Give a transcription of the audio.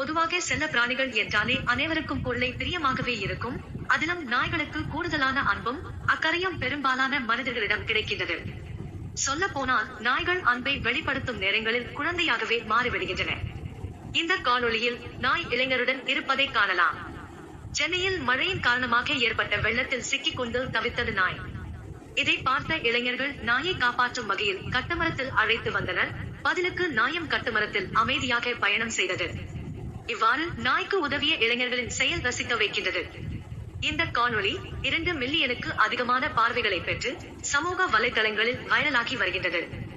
பொதுவாக செல்ல பிராணிகள் என்றாலே அனைவருக்கும் கொள்ளை பிரியமாகவே இருக்கும் அதிலும் நாய்களுக்கு கூடுதலான அன்பும் அக்கறையும் பெரும்பாலான மனிதர்களிடம் கிடைக்கின்றது சொல்ல போனால் நாய்கள் அன்பை வெளிப்படுத்தும் நேரங்களில் குழந்தையாகவே மாறிவிடுகின்றன இந்த காணொளியில் நாய் இளைஞருடன் இருப்பதை காணலாம் சென்னையில் மழையின் காரணமாக ஏற்பட்ட வெள்ளத்தில் சிக்கிக்கொண்டு தவித்தது நாய் இதை பார்த்த இளைஞர்கள் நாயை காப்பாற்றும் வகையில் கட்டுமரத்தில் அழைத்து வந்தனர் பதிலுக்கு நாயம் கட்டுமரத்தில் அமைதியாக பயணம் செய்தது இவ்வாறு நாய்க்கு உதவிய இளைஞர்களின் செயல் ரசிக்க வைக்கின்றது இந்த காணொளி இரண்டு மில்லியனுக்கு அதிகமான பார்வைகளை பெற்று சமூக வலைதளங்களில் வைரலாகி வருகின்றது